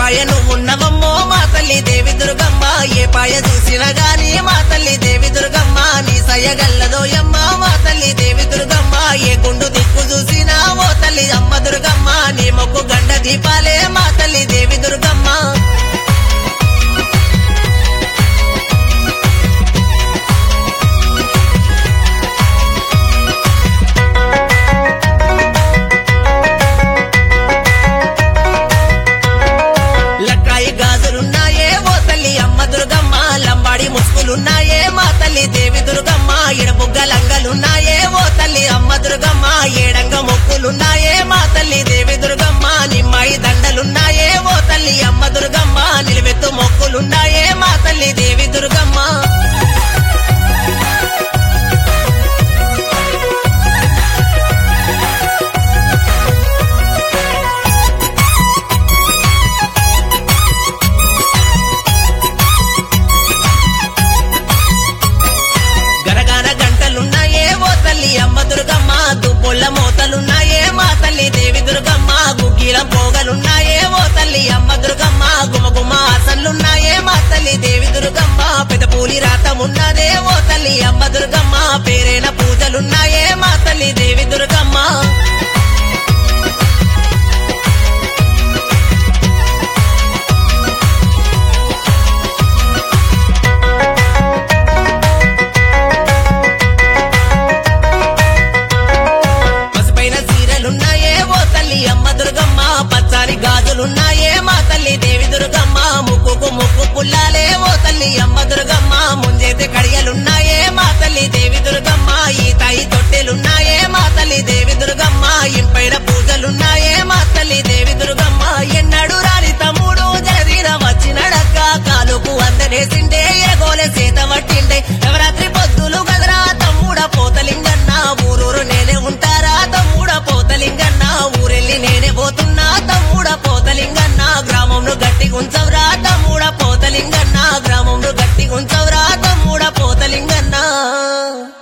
పాయ నువ్వు ఉన్నవమ్మో మా తల్లి దేవి దుర్గమ్మ ఏ పాయ చూసినా గాని మా తల్లి దేవి దుర్గమ్మ నీ సయ్యగల్లదోయమ్మ మా తల్లి దేవి దుర్గమ్మ ఏ గుండు దిక్కు చూసినా ఓ తల్లి అమ్మ దుర్గమ్మ నీ మొక్కు గండ దీపాలే మా తల్లి దేవి దుర్గమ్మ లక్కాయి గాజులున్నాయే ఓ తల్లి అమ్మ దుర్గమ్మ లంబాడి ముసుగులున్నాయే మా తల్లి దేవి దుర్గమ్మ ఇడబుగ్గ లంగలున్నాయే ఓ తల్లి అమ్మ దుర్గమ్మ ఏడంగ మొక్కులున్నాయే మా తల్లి దేవి దుర్గమ్మ నిమ్మాయి దండలున్నాయే ఓ తల్లి అమ్మ దుర్గమ్మ నిలువెత్తు మొక్కులున్నాయే మా తల్లి దేవి దుర్గమ్మ గరగాన గంటలున్నాయే ఓ తల్లి అమ్మ దుర్గమ్మ దుబ్బుళ్ళ మూతలున్నాయే మా తల్లి దేవి దుర్గమ్మ గుగ్గిల పోగలున్నాయే ఓ తల్లి అమ్మ దుర్గమ్మ గుమగుమ ఆసన్లున్నాయే మా తల్లి దేవి దుర్గమ్మ పెదపూలి రాతమున్నదే ఓ తల్లి అమ్మ దుర్గమ్మ పేరైన పూజలున్నాయే మా